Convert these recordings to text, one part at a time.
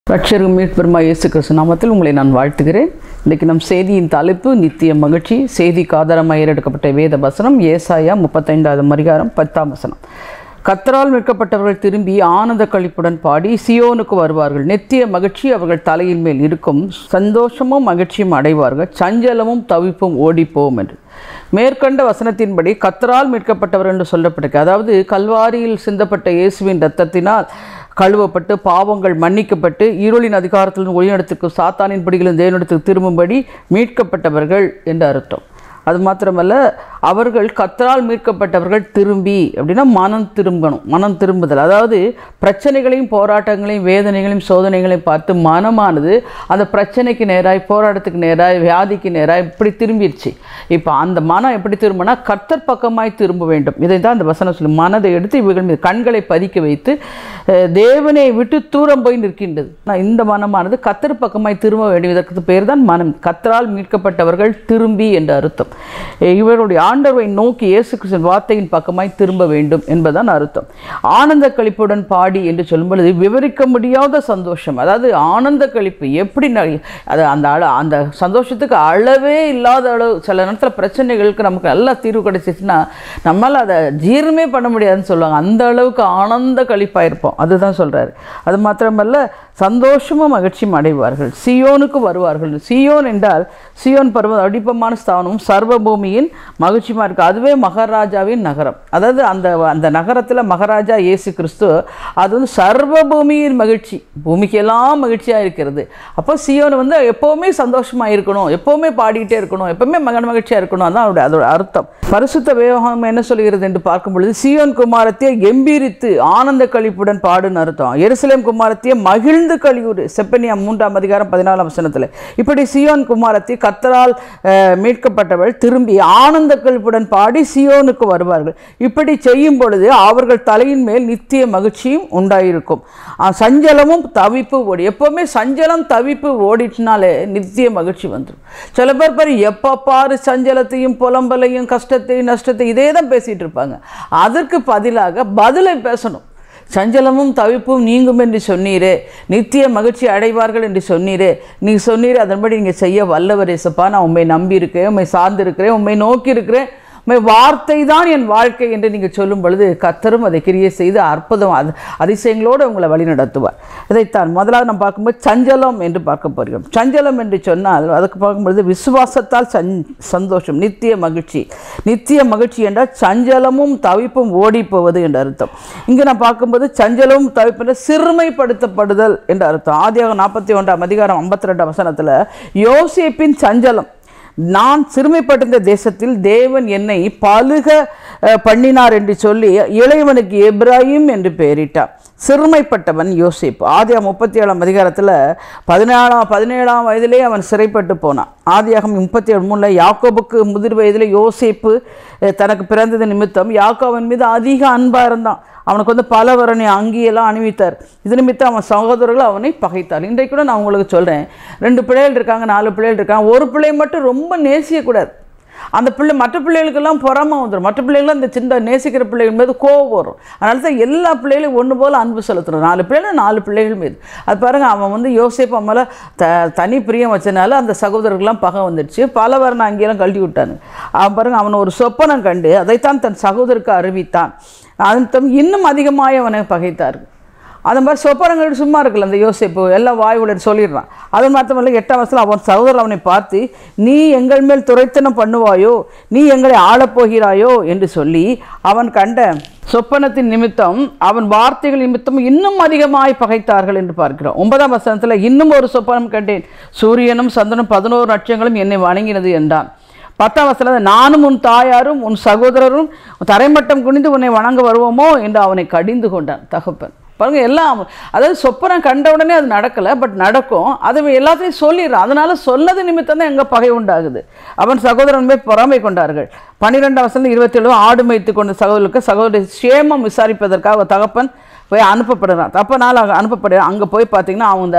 ரட்சரும் மீட்பெருமா இயேசு கிறிஸ்து நாமத்தில் உங்களை நான் வாழ்த்துகிறேன் இன்றைக்கு நம் செய்தியின் தலைப்பு நித்திய மகிழ்ச்சி செய்திக்கு ஆதாரமாக ஏறெடுக்கப்பட்ட வேத வசனம் ஏசாயா முப்பத்தைந்தாவது மரிகாரம் பத்தாம் வசனம் கத்தரால் மீட்கப்பட்டவர்கள் திரும்பி ஆனந்த கழிப்புடன் பாடி சியோனுக்கு வருவார்கள் நித்திய மகிழ்ச்சி அவர்கள் தலையின் மேல் இருக்கும் சந்தோஷமும் மகிழ்ச்சியும் அடைவார்கள் சஞ்சலமும் தவிப்பும் ஓடிப்போம் என்று மேற்கண்ட வசனத்தின்படி கத்தரால் மீட்கப்பட்டவர் என்று சொல்லப்பட்டிருக்கு அதாவது கல்வாரியில் சிந்தப்பட்ட இயேசுவின் இரத்தத்தினால் கழுவப்பட்டு பாவங்கள் மன்னிக்கப்பட்டு இருளின் அதிகாரத்திலிருந்து ஒளிநடத்துக்கு சாத்தானின் படிகளும் தேவனிடத்துக்கு திரும்பும்படி மீட்கப்பட்டவர்கள் என்று அர்த்தம் அது மாத்திரமல்ல அவர்கள் கத்தரால் மீட்கப்பட்டவர்கள் திரும்பி அப்படின்னா மனம் திரும்பணும் மனம் திரும்புதல் அதாவது பிரச்சனைகளையும் போராட்டங்களையும் வேதனைகளையும் சோதனைகளையும் பார்த்து மனமானது அந்த பிரச்சனைக்கு நேராய் போராட்டத்துக்கு நேராய் வியாதிக்கு நேராய் இப்படி திரும்பிடுச்சு இப்போ அந்த மனம் எப்படி திரும்பினா கர்த்தர் பக்கமாய் திரும்ப வேண்டும் இதை தான் அந்த வசனம் சொல்லி மனதை எடுத்து இவர்கள் மீது கண்களை பதிக்க வைத்து அஹ், தேவனை விட்டு தூரம் போய் நிற்கின்றது ஆனால் இந்த மனமானது கத்தர் பக்கமாய் திரும்ப வேண்டும் இதற்கு பேர் தான் மனம் கத்தரால் மீட்கப்பட்டவர்கள் திரும்பி என்று அர்த்தம் அஹ், இவர்களுடைய ஆண்டவரை நோக்கி இயேசு கிறிஸ்துவின் வார்த்தையின் பக்கமாய் திரும்ப வேண்டும் என்பதுதான் அர்த்தம் ஆனந்த கழிப்புடன் பாடி என்று சொல்லும் பொழுது விவரிக்க முடியாத சந்தோஷம் அதாவது ஆனந்த கழிப்பு எப்படி ந- அது அந்த அள அந்த சந்தோஷத்துக்கு அளவே இல்லாத அளவு சில நேரத்தில் பிரச்சனைகளுக்கு நமக்கு நல்லா தீர்வு கிடைச்சிச்சுன்னா நம்மளால் அதை ஜீரணமே பண்ண முடியாதுன்னு சொல்லுவாங்க அந்த அளவுக்கு ஆனந்த கழிப்பாக இருப்போம் அதுதான் சொல்கிறாரு அது மாத்திரமல்ல சந்தோஷமும் மகிழ்ச்சியும் அடைவார்கள் சியோனுக்கு வருவார்கள் சியோன் என்றால் சியோன் பருவம் அடிப்பமான ஸ்தானமும் சர்வ பூமியின் மகிழ்ச்சியுமா இருக்குது அதுவே மகாராஜாவின் நகரம் அதாவது அந்த அந்த நகரத்தில் மகாராஜா இயேசு கிறிஸ்து அது வந்து சர்வ பூமியின் மகிழ்ச்சி பூமிக்கெல்லாம் மகிழ்ச்சியாக இருக்கிறது அப்போ சியோன் வந்து எப்போவுமே சந்தோஷமாக இருக்கணும் எப்போவுமே பாடிக்கிட்டே இருக்கணும் எப்போவுமே மகன் மகிழ்ச்சியாக இருக்கணும் அதான் அதோட அதோட அர்த்தம் பரிசுத்த வேகம் என்ன சொல்கிறது என்று பார்க்கும் பொழுது சியோன் குமாரத்தை எம்பீரித்து ஆனந்த கழிப்புடன் பாடுன்னு அர்த்தம் எருசலேம் குமாரத்தை மகிழ்ந்து கழிவுறு செப்பனியா மூன்றாம் அதிகாரம் பதினாலாம் வசனத்தில் இப்படி சியோன் குமாரத்தை கத்தரால் அஹ், மீட்கப்பட்டவள் திரும்பி ஆனந்த கழிப்புடன் பாடி சியோனுக்கு வருவார்கள் இப்படி செய்யும் பொழுது அவர்கள் தலையின் மேல் நித்திய மகிழ்ச்சியும் உண்டாயிருக்கும் அஹ், சஞ்சலமும் தவிப்பு ஓடி எப்போவுமே சஞ்சலம் தவிப்பு ஓடிட்டுனாலே நித்திய மகிழ்ச்சி வந்துடும் சில பேர் பாரு எப்போ பாரு சஞ்சலத்தையும் புலம்பலையும் கஷ்டத்தையும் நஷ்டத்தையும் இதே தான் பேசிகிட்டு இருப்பாங்க அதற்கு பதிலாக பதிலை பேசணும் சஞ்சலமும் தவிப்பும் நீங்கும் என்று சொன்னீரே நித்திய மகிழ்ச்சி அடைவார்கள் என்று சொன்னீரே நீ சொன்னீரே அதன்படி நீங்கள் செய்ய வல்லவர் இசப்பா நான் உண்மை நம்பி இருக்கிறேன் உண்மை சார்ந்து இருக்கிறேன் உண்மை நோக்கி இருக்கிறேன் உண்மை வார்த்தை தான் என் வாழ்க்கை என்று நீங்கள் சொல்லும் பொழுது கத்தரும் அதை கிரியை செய்து அற்புதம் அது அதிசயங்களோடு உங்களை வழி நடத்துவார் இதைத்தான் முதலாவது நம்ம பார்க்கும்போது சஞ்சலம் என்று பார்க்க போகிறோம் சஞ்சலம் என்று சொன்னால் அதுக்கு பார்க்கும்பொழுது விசுவாசத்தால் சஞ் சந்தோஷம் நித்திய மகிழ்ச்சி நித்திய மகிழ்ச்சி என்றால் சஞ்சலமும் தவிப்பும் ஓடி போவது என்று அர்த்தம் இங்கே நான் பார்க்கும்போது சஞ்சலமும் தவிப்பு என்ற சிறுமைப்படுத்தப்படுதல் என்று அர்த்தம் ஆதியாக நாற்பத்தி ஒன்றாம் அதிகாரம் ஐம்பத்தி ரெண்டாம் வசனத்தில் யோசேப்பின் சஞ்சலம் நான் சிறுமைப்பட்டிருந்த தேசத்தில் தேவன் என்னை பலுக அஹ், பண்ணினார் என்று சொல்லி இளையவனுக்கு எப்ராஹிம் என்று பெயரிட்டார் சிறுமைப்பட்டவன் யோசேப் ஆதியாக முப்பத்தி ஏழாம் அதிகாரத்தில் பதினேழாம் பதினேழாம் வயதிலே அவன் சிறைப்பட்டு போனான் ஆதியாகம் முப்பத்தி ஏழு மூணில் யாக்கோபுக்கு முதிர் வயதில் யோசேப்பு அஹ், தனக்கு பிறந்தது நிமித்தம் யாக்கோவன் மீது அதிக அன்பாக இருந்தான் அவனுக்கு வந்து பல வரணி அங்கியெல்லாம் அணிவித்தார் இது நிமித்தம் அவன் சகோதரர்கள் அவனை பகைத்தார் இன்றைக்கு கூட நான் உங்களுக்கு சொல்கிறேன் ரெண்டு பிள்ளைகள் இருக்காங்க நாலு பிள்ளைகள் இருக்காங்க ஒரு பிள்ளை மட்டும் ரொம்ப நேசிக்கக்கூடாது அந்த பிள்ளை மற்ற பிள்ளைகளுக்கெல்லாம் பொறாம வந்துடும் மற்ற பிள்ளைகளும் இந்த சின்ன நேசிக்கிற பிள்ளைகள் மீது கோவம் வரும் அதனால தான் எல்லா பிள்ளைகளையும் ஒன்று போல் அன்பு செலுத்தணும் நாலு பிள்ளைகள் நாலு பிள்ளைகள் மீது அது பாருங்கள் அவன் வந்து யோசிப்பு அம்மால த தனி பிரியம் வச்சனால அந்த சகோதரர்கள்லாம் பகை வந்துடுச்சு பல வரண அங்கேயெல்லாம் கழட்டி விட்டாங்க அவன் பாருங்க அவன் ஒரு சொப்பனம் கண்டு அதைத்தான் தன் சகோதரருக்கு அறிவித்தான் அந்தம் இன்னும் அதிகமாக அவனை பகைத்தார்கள் அந்த மாதிரி சொப்பனங்கள் சும்மா இருக்குல்ல அந்த யோசிப்பு எல்லாம் வாயுடன் சொல்லிடுறான் அது மாத்திரமல்ல எட்டாம் வருஷத்தில் அவன் சகோதரர் அவனை பார்த்து நீ எங்கள் மேல் துரைத்தனம் பண்ணுவாயோ நீ எங்களை ஆளப்போகிறாயோ என்று சொல்லி அவன் கண்ட சொப்பனத்தின் நிமித்தம் அவன் வார்த்தைகள் நிமித்தம் இன்னும் அதிகமாய் பகைத்தார்கள் என்று பார்க்கிறோம் ஒன்பதாம் வசனத்தில் இன்னும் ஒரு சொப்பனம் கண்டேன் சூரியனும் சந்திரனும் பதினோரு நட்சங்களும் என்னை வணங்கினது என்றான் பத்தாம் வசனத்தில் நானும் உன் தாயாரும் உன் சகோதரரும் தரைமட்டம் குனிந்து உன்னை வணங்க வருவோமோ என்று அவனை கடிந்து கொண்டான் தகப்பன் பாருங்க எல்லாம் அதாவது சொப்பனம் கண்ட உடனே அது நடக்கலை பட் நடக்கும் அது எல்லாத்தையும் சொல்லிடுறான் அதனால சொன்னது நிமித்தம் தான் எங்கே பகை உண்டாகுது அவன் சகோதரன் மேல் பொறாமை கொண்டார்கள் பன்னிரெண்டாம் வசனம் இருபத்தேழு ஆடு மேய்த்து கொண்ட சகோதரருக்கு சகோதரி சேமம் விசாரிப்பதற்காக ஒரு தகப்பன் போய் அனுப்பப்படுறான் தப்பனால் அங்கே அனுப்பப்படுறான் அங்கே போய் பார்த்தீங்கன்னா அவன் இந்த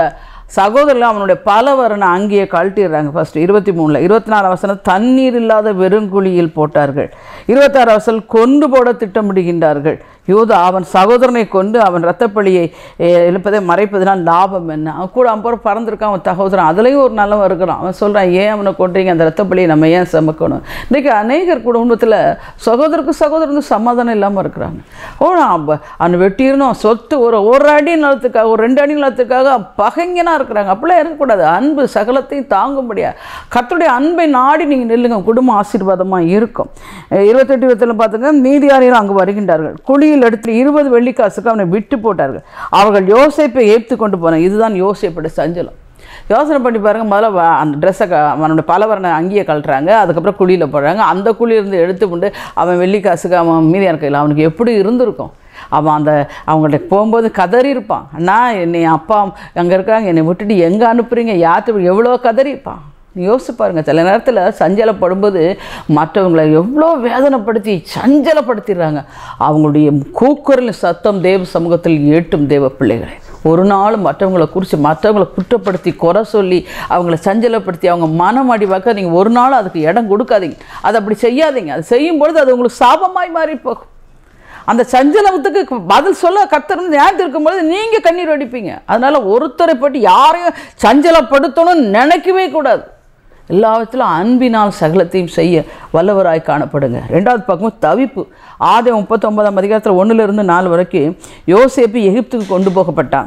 சகோதரர்கள் அவனுடைய பல வரண அங்கேயே கழட்டிடுறாங்க ஃபர்ஸ்ட் இருபத்தி மூணில் இருபத்தி நாலு வசனம் தண்ணீர் இல்லாத வெறுங்குழியில் போட்டார்கள் இருபத்தாறு வசனம் கொண்டு போட திட்டமிடுகின்றார்கள் யூதா அவன் சகோதரனை கொண்டு அவன் இரத்தப்பழியை அஹ், இழுப்பதை மறைப்பதனால் லாபம் என்ன அவன் கூட அவன் போகிற பறந்துருக்கான் அவன் சகோதரன் அதுலேயும் ஒரு நல்லவன் இருக்கிறான் அவன் சொல்கிறான் ஏன் அவனை கொண்டீங்க அந்த இரத்தப்பழியை நம்ம ஏன் சுமக்கணும் இன்றைக்கி அநேகர் குடும்பத்தில் சகோதரருக்கு சகோதரனுக்கு சமாதானம் இல்லாமல் இருக்கிறாங்க ஓ நான் அவன் வெட்டிடணும் சொத்து ஒரு ஒரு அடி நிலத்துக்காக ஒரு ரெண்டு அடி நிலத்துக்காக பகைங்கனாக இருக்கிறாங்க அப்படிலாம் இருக்கக்கூடாது அன்பு சகலத்தையும் தாங்கும்படியா கர்த்தருடைய அன்பை நாடி நீங்கள் நில்லுங்க குடும்ப ஆசீர்வாதமாக இருக்கும் அஹ் இருபத்தெட்டு இருபத்தில் பார்த்துங்க மீதியாரிகள் அங்கு வருகின்றார்கள் குழியில் எடுத்து இருபது வெள்ளிக்காசுக்கு அவனை விட்டு போட்டார்கள் அவர்கள் யோசேப்பை ஏற்று கொண்டு போனாங்க இதுதான் யோசேப்போட சஞ்சலம் யோசனை பண்ணி பாருங்க முதல்ல வ- அந்த ட்ரெஸ்ஸை க அவனோட பலவரண அங்கேயே கழட்டுறாங்க அதுக்கப்புறம் குழியில் போடுறாங்க அந்த குழியிலிருந்து எடுத்து கொண்டு அவன் வெள்ளிக்காசுக்கு அவன் மீதியான கையில் அவனுக்கு எப்படி இருந்திருக்கும் அவன் அந்த அவங்கள்ட்ட போகும்போது கதறி இருப்பான் அண்ணா என்னை அப்பா அங்கே இருக்காங்க என்னை விட்டுட்டு எங்கே அனுப்புறீங்க யாத்து எவ்வளோ கதறி இருப்பான் நீ யோசிச்சு பாருங்க சில நேரத்தில் சஞ்சலப்படும்போது மற்றவங்களை எவ்வளோ வேதனைப்படுத்தி சஞ்சலப்படுத்திடுறாங்க அவங்களுடைய கூக்குரல் சத்தம் தேவ சமூகத்தில் ஏட்டும் தேவ பிள்ளைகளை ஒரு நாள் மற்றவங்களை குறித்து மற்றவங்களை குற்றப்படுத்தி குறை சொல்லி அவங்கள சஞ்சலப்படுத்தி அவங்க மனம் அடிவாக்க நீங்கள் ஒரு நாள் அதுக்கு இடம் கொடுக்காதீங்க அதை அப்படி செய்யாதீங்க அது செய்யும் பொழுது அது உங்களுக்கு சாபமாய் மாறி போகும் அந்த சஞ்சலத்துக்கு பதில் சொல்ல கத்தர் ஞாபகம் இருக்கும்போது நீங்கள் கண்ணீர் வடிப்பீங்க அதனால் ஒருத்தரை பற்றி யாரையும் சஞ்சலப்படுத்தணும்னு நினைக்கவே கூடாது எல்லாவற்றிலும் அன்பினால் சகலத்தையும் செய்ய வல்லவராய் காணப்படுங்க ரெண்டாவது பக்கம் தவிப்பு ஆதி முப்பத்தொன்பதாம் அதிகாரத்தில் ஒன்றிலிருந்து நாலு வரைக்கும் யோசேப்பு எகிப்துக்கு கொண்டு போகப்பட்டான்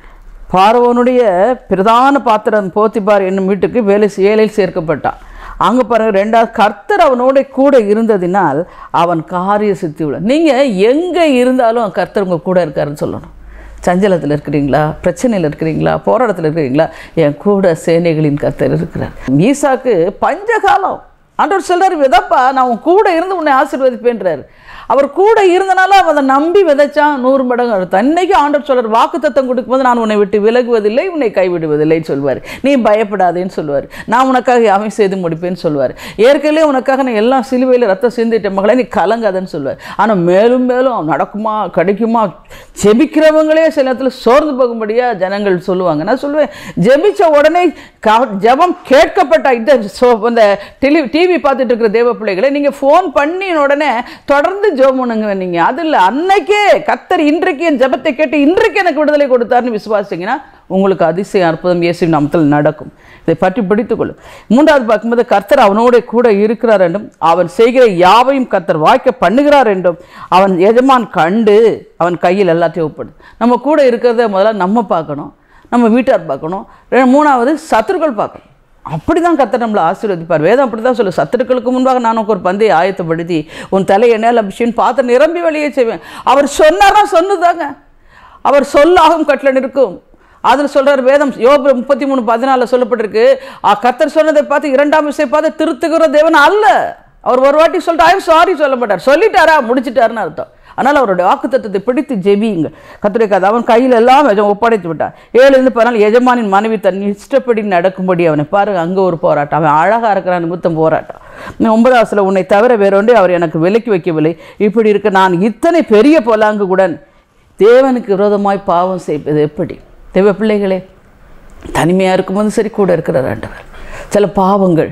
பார்வோனுடைய பிரதான பாத்திரம் போத்திபார் என்னும் வீட்டுக்கு வேலை வேலையில் சேர்க்கப்பட்டான் அங்கே பாருங்க ரெண்டாவது கர்த்தர் அவனோட கூட இருந்ததினால் அவன் காரிய சித்தி உள்ள நீங்கள் எங்கே இருந்தாலும் கர்த்தர் உங்கள் கூட இருக்காருன்னு சொல்லணும் சஞ்சலத்தில் இருக்கிறீங்களா பிரச்சனையில் இருக்கிறீங்களா போராட்டத்தில் இருக்கிறீங்களா என் கூட சேனைகளின் கர்த்தர் இருக்கிறார் ஈசாக்கு பஞ்சகாலம் ஆண்டவர் சொல்றாரு விதப்பா நான் உன் கூட இருந்து உன்னை ஆசீர்வதிப்பேன்றாரு அவர் கூட இருந்தனால அவன் அதை நம்பி விதைச்சான் நூறு மடங்கு அறுத்தான் இன்னைக்கு ஆண்டவர் சொல்றார் வாக்கு தத்தம் கொடுக்கும்போது நான் உன்னை விட்டு விலகுவதில்லை உன்னை கைவிடுவதில்லைன்னு சொல்வார் நீ பயப்படாதேன்னு சொல்லுவார் நான் உனக்காக அவை செய்து முடிப்பேன்னு சொல்லுவார் ஏற்கனவே உனக்காக நான் எல்லாம் சிலுவையில் ரத்தம் சிந்திட்ட மகளே நீ கலங்காதன்னு சொல்லுவார் ஆனால் மேலும் மேலும் நடக்குமா கிடைக்குமா ஜெபிக்கிறவங்களே சில நேரத்தில் சோர்ந்து போகும்படியா ஜனங்கள் சொல்லுவாங்க நான் சொல்லுவேன் ஜெபிச்ச உடனே க- ஜெபம் கேட்கப்பட்ட இந்த சோ இந்த டெலி டிவி பார்த்துட்டு இருக்கிற தேவ பிள்ளைகளை நீங்கள் ஃபோன் பண்ணின உடனே தொடர்ந்து ஜெபம் பண்ணுங்க நீங்கள் அது இல்லை அன்னைக்கே கத்தர் இன்றைக்கு என் ஜெபத்தை கேட்டு இன்றைக்கு எனக்கு விடுதலை கொடுத்தாருன்னு விசுவாசிங்கன்னா உங்களுக்கு அதிசயம் அற்புதம் இயேசு நாமத்தில் நடக்கும் இதை பற்றி பிடித்துக்கொள்ளும் மூன்றாவது பார்க்கும்போது கர்த்தர் அவனோட கூட இருக்கிறார் என்றும் அவன் செய்கிற யாவையும் கர்த்தர் வாய்க்க பண்ணுகிறார் என்றும் அவன் எஜமான் கண்டு அவன் கையில் எல்லாத்தையும் ஒப்படும் நம்ம கூட இருக்கிறத முதல்ல நம்ம பார்க்கணும் நம்ம வீட்டார் பார்க்கணும் ரெ- மூணாவது சத்துருக்கள் பார்க்கணும் அப்படி தான் கர்த்தர் நம்மளை ஆசீர்வதிப்பார் வேதம் அப்படி தான் சொல்லு சத்துருக்களுக்கு முன்பாக நான் உனக்கு ஒரு பந்தையை ஆயத்தப்படுத்தி உன் தலை எண்ணெயில் அபிஷேகம் பார்த்து நிரம்பி வெளியே செய்வேன் அவர் சொன்னாரா சொன்னதாங்க அவர் சொல்லாகும் கட்டளை இருக்கும் அதில் சொல்றார் வேதம் யோபு முப்பத்தி மூணு பதினாலில் சொல்லப்பட்டிருக்கு ஆ, கர்த்தர் சொன்னதை பார்த்து இரண்டாம் விஷயம் பார்த்து திருத்துகிற தேவன் அல்ல அவர் ஒரு வாட்டி சொல்லிட்டு ஐம் சாரி சொல்ல மாட்டார் சொல்லிட்டாரா முடிச்சிட்டாருன்னு அர்த்தம் ஆனால் அவருடைய வாக்குத்தத்தத்தை பிடித்து ஜெபியுங்க கத்துடைய கதை அவன் கையில் எல்லாம் எஜ- ஒப்படைத்து விட்டான் ஏழுலேருந்து பதினாலு எஜமானின் மனைவி தன் இஷ்டப்படி நடக்கும்படி அவனை பாருங்க அங்கே ஒரு போராட்டம் அவன் அழகாக இருக்கிறான் நிமித்தம் போராட்டம் இன்னும் ஒன்பதாவதுல உன்னை தவிர வேறொன்றே அவர் எனக்கு விலக்கி வைக்கவில்லை இப்படி இருக்க நான் இத்தனை பெரிய பொலாங்குடன் தேவனுக்கு விரோதமாய் பாவம் செய்வது எப்படி தேவ பிள்ளைகளே தனிமையாக இருக்கும்போது சரி கூட இருக்கிறார் ஆண்டவர் சில பாவங்கள்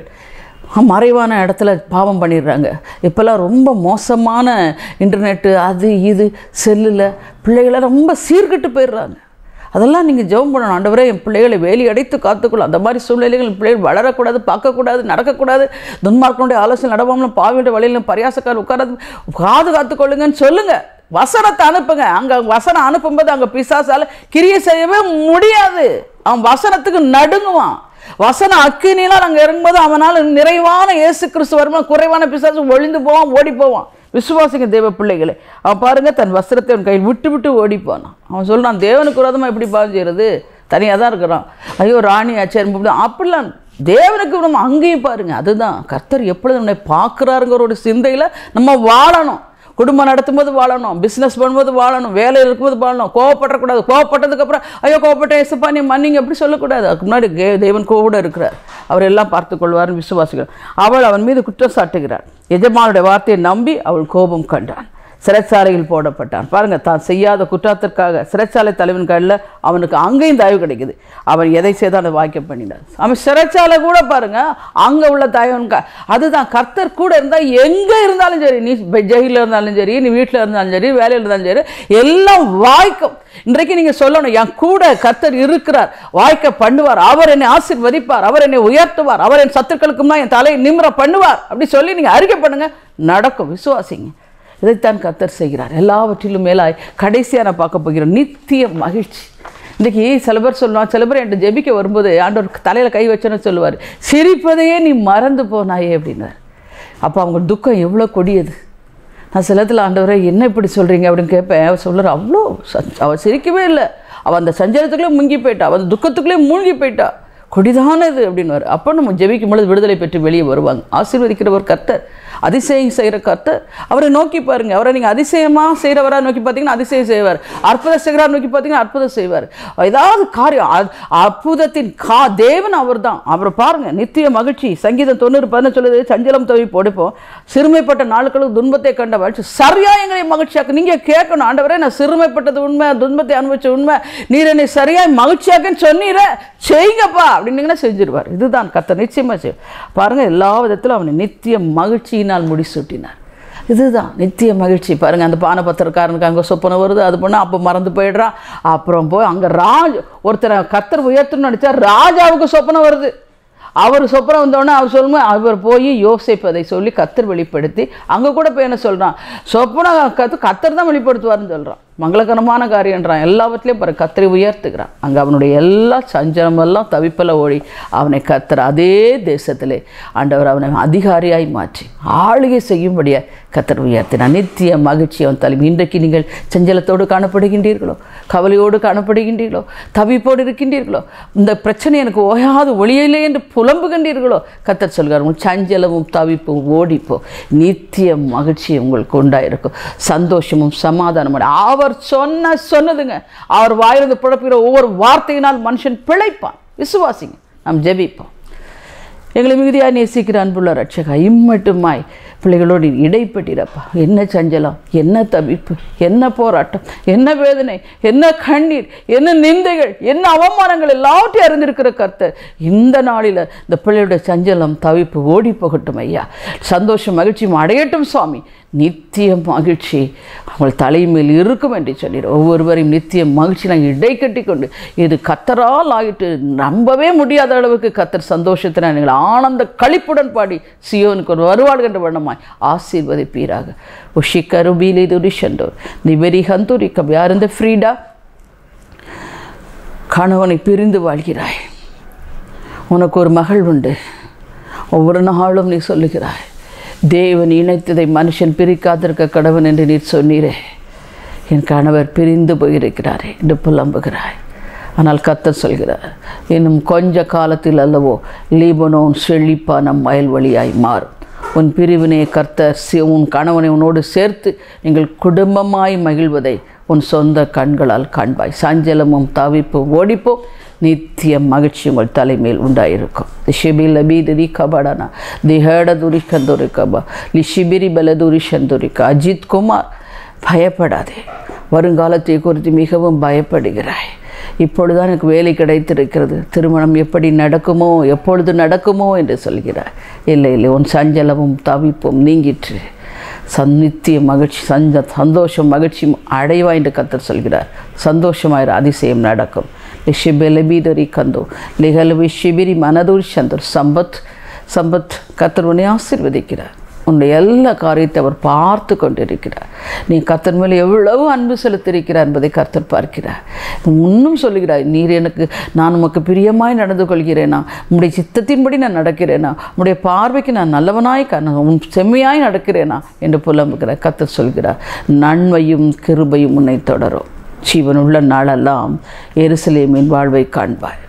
மறைவான இடத்துல பாவம் பண்ணிடுறாங்க இப்போல்லாம் ரொம்ப மோசமான இன்டர்நெட்டு அது இது செல்லில் பிள்ளைகளை ரொம்ப சீர்கெட்டு போயிடுறாங்க அதெல்லாம் நீங்கள் ஜெபம் பண்ணணும் ஆண்டவரே என் பிள்ளைகளை வேலி அடைத்து காத்துக்கொள்ளும் அந்த மாதிரி சூழ்நிலைகள் என் பிள்ளைகள் வளரக்கூடாது பார்க்கக்கூடாது நடக்கக்கூடாது துன்மார்க்கனுடைய ஆலோசனை நடவாமலும் பாவியோட வழியிலும் பரியாசக்கார உட்காராது பாதுகாத்துக்கொள்ளுங்கன்னு சொல்லுங்கள் வசனத்தை அனுப்புங்க அங்கே வசனம் அனுப்பும்போது அங்கே பிசாசால கிரியை செய்யவே முடியாது அவன் வசனத்துக்கு நடுங்குவான் வசன அக்கினிலாம் அங்கே இறங்கும்போது அவனால் நிறைவான இயேசு கிறிஸ்து வரும்போது குறைவான பிசாசு ஒளிந்து போவான் ஓடி போவான் விசுவாசிங்க தேவ பிள்ளைகளே அவன் பாருங்க தன் வஸ்திரத்தை அவன் கையில் விட்டு விட்டு ஓடி போனான் அவன் சொல்றான் தேவனுக்கு விரோதமாக எப்படி பாவம் செய்யறது தனியாக தான் இருக்கிறான் ஐயோ ராணி ஆச்சாரம் அப்படிலாம் தேவனுக்கு நம்ம அங்கேயும் பாருங்க அதுதான் கர்த்தர் எப்பொழுது நம்மை பார்க்குறாருங்கிற ஒரு சிந்தையில் நம்ம வாழணும் குடும்பம் நடத்தும்போது வாழணும் பிஸ்னஸ் பண்ணும்போது வாழணும் வேலையில் இருக்கும்போது வாழணும் கோவப்படக்கூடாது கோவப்பட்டதுக்கப்புறம் ஐயோ கோவப்பட்ட எசுப்பா நீ மன்னிங்க அப்படி சொல்லக்கூடாது அதுக்கு முன்னாடி கே- தேவன் கூட இருக்கிறார் அவர் எல்லாம் பார்த்து கொள்வார்னு விசுவாசிக்கிறார் அவள் அவன் மீது குற்றம் சாட்டுகிறார் எஜமானுடைய வார்த்தையை நம்பி அவள் கோபம் கண்டான் சிறைச்சாலையில் போடப்பட்டான் பாருங்க தான் செய்யாத குற்றத்திற்காக சிறைச்சாலை தலைவன் கையில் அவனுக்கு அங்கேயும் தயவு கிடைக்குது அவன் எதை செய்தாலும் வாய்க்க பண்ணினான் அவன் சிறைச்சாலை கூட பாருங்க அங்கே உள்ள தயவன் க- அதுதான் கர்த்தர் கூட இருந்தால் எங்கே இருந்தாலும் சரி நீ ஜெயிலில் இருந்தாலும் சரி நீ வீட்டில் இருந்தாலும் சரி வேலையில் இருந்தாலும் சரி எல்லாம் வாய்க்கும் இன்றைக்கு நீங்க சொல்லணும் என் கூட கர்த்தர் இருக்கிறார் வாய்க்க பண்ணுவார் அவர் என்னை ஆசீர்வதிப்பார் அவர் என்னை உயர்த்துவார் அவர் என் சத்துக்களுக்கு முன்னாடி என் தலையை நிமிர பண்ணுவார் அப்படி சொல்லி நீங்க அறிக்கை பண்ணுங்க நடக்கும் விசுவாசிங்க இதைத்தான் கர்த்தர் செய்கிறார் எல்லாவற்றிலும் மேலாய் கடைசியாக நான் பார்க்க போகிறேன் நித்திய மகிழ்ச்சி இன்றைக்கி சில பேர் சொல்லுவான் சில பேர் என்கிட்ட ஜெபிக்க வரும்போது ஆண்டவர் தலையில் கை வச்சேன்னு சொல்லுவார் சிரிப்பதையே நீ மறந்து போனாயே அப்படின்னார் அப்போ அவங்க துக்கம் எவ்வளோ கொடியது நான் சிலத்தில் ஆண்டவரே என்ன இப்படி சொல்கிறீங்க அப்படின்னு கேட்பேன் அவர் சொல்லுற அவ்வளோ ச- அவள் சிரிக்கவே இல்லை அவள் அந்த சஞ்சலத்துக்குள்ளே முங்கி போயிட்டா அவள் அந்த துக்கத்துக்குள்ளே மூழ்கி போயிட்டா கொடிதானது அப்படின்னுவார் அப்போ நம்ம ஜெபிக்கும் பொழுது விடுதலை பெற்று வெளியே வருவாங்க ஆசீர்வதிக்கிற ஒரு கர்த்தர் அதிசயம் செய்கிற கர்த்தர் அவரை நோக்கி பாருங்க அவரை நீங்கள் அதிசயமாக செய்கிறவரா நோக்கி பார்த்தீங்கன்னா அதிசயம் செய்வார் அற்புதம் செய்கிறார் நோக்கி பார்த்தீங்கன்னா அற்புதம் செய்வார் ஏதாவது காரியம் அ- அற்புதத்தின் கா தேவன் அவர் தான் அவரை பாருங்க நித்திய மகிழ்ச்சி சங்கீதம் தொண்ணூறு பதினஞ்சு சொல்லுது சஞ்சலம் தவி போடுப்போம் சிறுமைப்பட்ட நாட்களுக்கு துன்பத்தை கண்ட வாழ்ச்சி சரியா எங்களை மகிழ்ச்சியாக்கு நீங்க கேட்கணும் ஆண்டவரே நான் சிறுமைப்பட்டது உண்மை துன்பத்தை அனுபவிச்ச உண்மை நீர் என்னை சரியாய் மகிழ்ச்சியாக்குன்னு சொன்னீர செய்யுங்கப்பா அப்படின்னீங்கன்னா செஞ்சிருவார் இதுதான் கத்த நிச்சயமா செய்யும் பாருங்க எல்லா விதத்திலும் அவனை நித்திய மகிழ்ச்சியினால் முடிசூட்டினார் இதுதான் நித்திய மகிழ்ச்சி பாருங்க அந்த பானபத்திரக்காரனுக்கு அங்கே சொப்பனை வருது அது பண்ண அப்போ மறந்து போயிடுறான் அப்புறம் போய் அங்கே ராஜ் ஒருத்தரை கத்தர் உயர்த்தணும்னு நினச்சா ராஜாவுக்கு சொப்பனை வருது அவர் சொப்பனம் வந்தோடனே அவர் சொல்லும்போது அவர் போய் யோசிப்பதை சொல்லி கத்தர் வெளிப்படுத்தி அங்கே கூட போய் என்ன சொல்கிறான் சொப்பனம் கத்து கத்தர் தான் வெளிப்படுத்துவார்னு சொல்கிறான் மங்களகரமான காரியன்றான் எல்லாவற்றிலையும் பாரு கத்தரை உயர்த்துக்கிறான் அங்கே அவனுடைய எல்லா சஞ்சலமெல்லாம் தவிப்பில் ஓடி அவனை கத்தர் அதே தேசத்திலே ஆண்டவர் அவனை அதிகாரியாய் மாற்றி ஆளுகை செய்யும்படியாக கத்தர் உயர்த்தினார் நித்திய மகிழ்ச்சி அவன் தலைமை இன்றைக்கு நீங்கள் சஞ்சலத்தோடு காணப்படுகின்றீர்களோ கவலையோடு காணப்படுகின்றீர்களோ தவிப்போடு இருக்கின்றீர்களோ இந்த பிரச்சனை எனக்கு ஓயாது ஒளியிலே என்று புலம்புகின்றீர்களோ கத்தர் சொல்கிறார் உங்கள் சஞ்சலமும் தவிப்பும் ஓடிப்போ நித்திய மகிழ்ச்சி உங்களுக்கு உண்டாயிருக்கும் சந்தோஷமும் சமாதானமும் அவர் சொன்ன சொன்னதுங்க அவர் வாயிலிருந்து புழப்புகிற ஒவ்வொரு வார்த்தையினால் மனுஷன் பிழைப்பான் விசுவாசிங்க நாம் ஜெபிப்போம் எங்களை மிகுதியாக நேசிக்கிற அன்புள்ள ரட்சகா இம்மட்டுமாய் பிள்ளைகளோடு இடைப்பட்டிரப்பா என்ன சஞ்சலம் என்ன தவிப்பு என்ன போராட்டம் என்ன வேதனை என்ன கண்ணீர் என்ன நிந்தைகள் என்ன அவமானங்கள் எல்லாவற்றையும் அறிந்திருக்கிற கர்த்தர் இந்த நாளில் இந்த பிள்ளையோட சஞ்சலம் தவிப்பு ஓடி போகட்டும் ஐயா சந்தோஷம் மகிழ்ச்சியும் அடையட்டும் சுவாமி நித்திய மகிழ்ச்சி அவங்கள் தலைமையில் இருக்கும் என்று சொல்லிடு ஒவ்வொருவரையும் நித்திய மகிழ்ச்சி நாங்கள் இடை கட்டி கொண்டு இது கத்தரால் ஆகிட்டு நம்பவே முடியாத அளவுக்கு கத்தர் சந்தோஷத்தினால் நீங்கள் ஆனந்த களிப்புடன் பாடி சியோனுக்கு ஒரு வருவாடுகின்ற வண்ணமாய் ஆசீர்வதிப்பீராக உஷி கருபீலி துரிஷண்டோர் நிபெரி ஹந்துரி கவ்யாருந்த ஃப்ரீடா கணவனை பிரிந்து வாழ்கிறாய் உனக்கு ஒரு மகள் உண்டு ஒவ்வொரு நாளும் நீ சொல்லுகிறாய் தேவன் இணைத்ததை மனுஷன் பிரிக்காதிருக்க கடவன் என்று நீர் சொன்னீரே என் கணவர் பிரிந்து போயிருக்கிறாரே என்று புலம்புகிறாய் ஆனால் கத்தர் சொல்கிறார் இன்னும் கொஞ்ச காலத்தில் அல்லவோ லீபனோன் செழிப்பான வயல்வெளியாய் மாறும் உன் பிரிவினை கர்த்தர் சி- உன் கணவனை உன்னோடு சேர்த்து நீங்கள் குடும்பமாய் மகிழ்வதை உன் சொந்த கண்களால் காண்பாய் சஞ்சலமும் தவிப்பும் ஓடிப்போம் நித்திய மகிழ்ச்சி உங்கள் தலைமையில் உண்டாயிருக்கும் லிஷிபி லபீதரி கபடனா திஹேட துரி கந்துரி கபா லிஷிபிரி பலதுரி சந்துரிக்க அஜித் குமார் பயப்படாதே வருங்காலத்தை குறித்து மிகவும் பயப்படுகிறாய் இப்பொழுதுதான் எனக்கு வேலை கிடைத்திருக்கிறது திருமணம் எப்படி நடக்குமோ எப்பொழுது நடக்குமோ என்று சொல்கிறார் இல்லை இல்லை உன் சஞ்சலமும் தவிப்பும் நீங்கிற்று சந்நித்திய மகிழ்ச்சி சஞ்ச சந்தோஷம் மகிழ்ச்சியும் அடைவா என்று கத்தர் சொல்கிறார் சந்தோஷமாயிரு அதிசயம் நடக்கும் லிஷிபெலபீதரி கந்தோ லிகலவி ஷிபிரி மனதூர் சந்தோர் சம்பத் சம்பத் கத்தர் உன்னை ஆசீர்வதிக்கிறார் உன்னுடைய எல்லா காரியத்தை அவர் பார்த்து கொண்டிருக்கிறார் நீ கர்த்தர் மேலே எவ்வளவு அன்பு செலுத்தியிருக்கிறார் என்பதை கர்த்தர் பார்க்கிறார் இன்னும் சொல்லுகிறார் நீர் எனக்கு நான் உமக்கு பிரியமாய் நடந்து கொள்கிறேனா உம்முடைய சித்தத்தின்படி நான் நடக்கிறேனா உம்முடைய பார்வைக்கு நான் நல்லவனாய் க- நான் உன் செம்மையாய் நடக்கிறேனா என்று புலம்புகிறார் கர்த்தர் சொல்கிறார் நன்மையும் கிருபையும் உன்னை தொடரும் ஜீவனுள்ள நாளெல்லாம் எருசலேமின் வாழ்வை காண்பாய்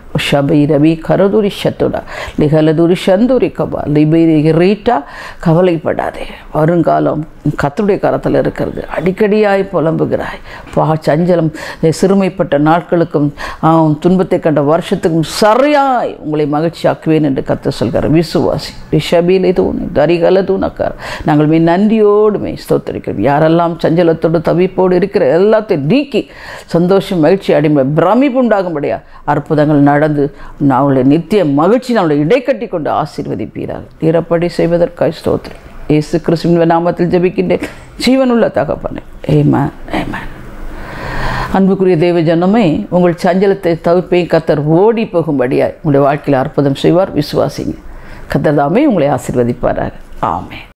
ஷபை ரவி கரதுரி ஷத்துடா லிகலதுரி சந்துரி கபா லிபைரி ரீட்டா கவலைப்படாதே வருங்காலம் கத்தருடைய கரத்தில் இருக்கிறது அடிக்கடியாய் புலம்புகிறாய் பா சஞ்சலம் இந்த சிறுமைப்பட்ட நாட்களுக்கும் ஆம், துன்பத்தை கண்ட வருஷத்துக்கும் சரியாய் உங்களை மகிழ்ச்சியாக்குவேன் என்று கத்த சொல்கிறார் விசுவாசி ரிஷபிலே தூணு தரிகல தூணக்கார் நாங்கள் மே நன்றியோடுமே ஸ்தோத்தரிக்கிறோம் யாரெல்லாம் சஞ்சலத்தோடு தவிப்போடு இருக்கிற எல்லாத்தையும் நீக்கி சந்தோஷம் மகிழ்ச்சி அடிமை பிரமிப்பு உண்டாகும்படியா அற்புதங்கள் நடந்து அவளுடைய நித்திய மகிழ்ச்சி நம்மளை இடைக்கட்டி கொண்டு ஆசீர்வதிப்பீராக தீரப்படி செய்வதற்காய் ஸ்தோத்திரம் இயேசு கிறிஸ்துவின் நாமத்தில் ஜெபிக்கின்றேன் ஜீவனுள்ள தகப்பனே ஏமேன் ஏமேன் அன்புக்குரிய தேவ ஜனமே உங்கள் சஞ்சலத்தை தவிர்ப்பை கத்தர் ஓடி போகும்படியாய் உங்களுடைய வாழ்க்கையில் அற்புதம் செய்வார் விசுவாசிங்க கத்தர் தாமே உங்களை ஆசீர்வதிப்பாராக ஆமென்